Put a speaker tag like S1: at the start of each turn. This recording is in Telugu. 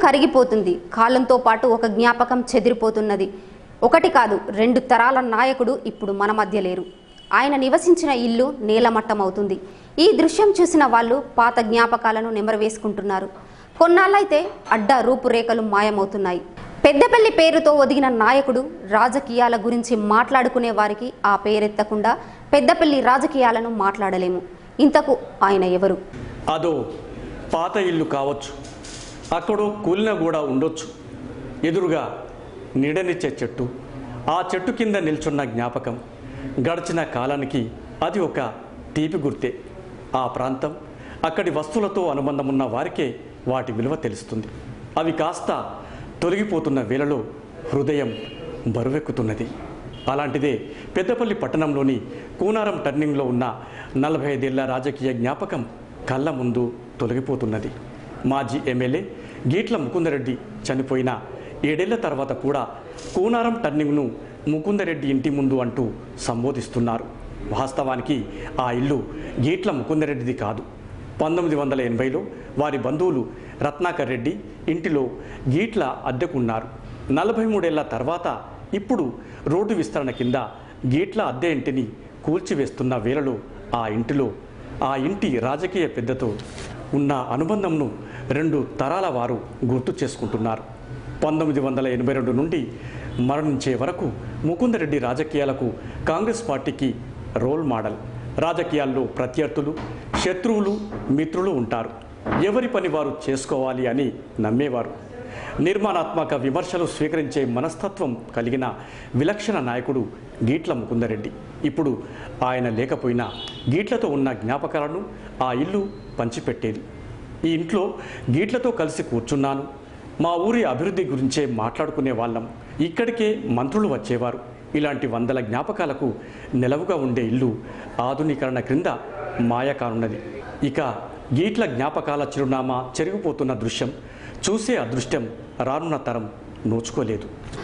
S1: కరిగిపోతుంది కాలంతో పాటు ఒక జ్ఞాపకం చెదిరిపోతున్నది ఒకటి కాదు రెండు తరాల నాయకుడు ఇప్పుడు మన మధ్య లేరు ఆయన నివసించిన ఇల్లు నేలమట్టమవుతుంది ఈ దృశ్యం చూసిన వాళ్ళు పాత జ్ఞాపకాలను నెమరవేసుకుంటున్నారు కొన్నాళ్ళైతే అడ్డ రూపురేఖలు మాయమవుతున్నాయి పెద్దపల్లి పేరుతో ఒదిగిన నాయకుడు రాజకీయాల గురించి మాట్లాడుకునే వారికి ఆ పేరెత్తకుండా పెద్దపల్లి రాజకీయాలను మాట్లాడలేము ఇంతకు ఆయన ఎవరు
S2: అదో పాత ఇల్లు కావచ్చు అక్కడో కూలిన కూడా ఉండొచ్చు ఎదురుగా నీడనిచ్చే చెట్టు ఆ చెట్టు కింద నిల్చున్న జ్ఞాపకం గడిచిన కాలానికి అది ఒక తీపి గుర్తే ఆ ప్రాంతం అక్కడి వస్తువులతో అనుబంధం ఉన్న వారికే వాటి విలువ తెలుస్తుంది అవి కాస్త తొలగిపోతున్న వేళలో హృదయం బరువెక్కుతున్నది అలాంటిదే పెద్దపల్లి పట్టణంలోని కూనారం టర్నింగ్లో ఉన్న నలభై ఐదేళ్ల రాజకీయ జ్ఞాపకం కళ్ళ ముందు తొలగిపోతున్నది మాజీ ఎమ్మెల్యే గీట్ల ముకుందరెడ్డి చనిపోయిన ఏడేళ్ల తర్వాత కూడా కూనారం టర్నింగ్ను ముకుందరెడ్డి ఇంటి ముందు అంటూ సంబోధిస్తున్నారు వాస్తవానికి ఆ ఇల్లు గీట్ల ముకుందరెడ్డిది కాదు పంతొమ్మిది వందల ఎనభైలో వారి బంధువులు రత్నాకర్ రెడ్డి ఇంటిలో గీట్ల అద్దెకున్నారు నలభై మూడేళ్ల తర్వాత ఇప్పుడు రోడ్డు విస్తరణ కింద గీట్ల అద్దె ఇంటిని కూల్చివేస్తున్న వేళలో ఆ ఇంటిలో ఆ ఇంటి రాజకీయ పెద్దతో ఉన్న అనుబంధంను రెండు తరాల వారు గుర్తు చేసుకుంటున్నారు పంతొమ్మిది వందల ఎనభై రెండు నుండి మరణించే వరకు ముకుందరెడ్డి రాజకీయాలకు కాంగ్రెస్ పార్టీకి రోల్ మోడల్ రాజకీయాల్లో ప్రత్యర్థులు శత్రువులు మిత్రులు ఉంటారు ఎవరి పని వారు చేసుకోవాలి అని నమ్మేవారు నిర్మాణాత్మక విమర్శలు స్వీకరించే మనస్తత్వం కలిగిన విలక్షణ నాయకుడు గీట్ల ముకుందరెడ్డి ఇప్పుడు ఆయన లేకపోయినా గీట్లతో ఉన్న జ్ఞాపకాలను ఆ ఇల్లు పంచిపెట్టేది ఈ ఇంట్లో గీట్లతో కలిసి కూర్చున్నాను మా ఊరి అభివృద్ధి గురించే మాట్లాడుకునే వాళ్ళం ఇక్కడికే మంత్రులు వచ్చేవారు ఇలాంటి వందల జ్ఞాపకాలకు నిలవుగా ఉండే ఇల్లు ఆధునీకరణ క్రింద మాయ కానున్నది ఇక గీట్ల జ్ఞాపకాల చిరునామా చెరిగిపోతున్న దృశ్యం చూసే అదృష్టం రానున్న తరం నోచుకోలేదు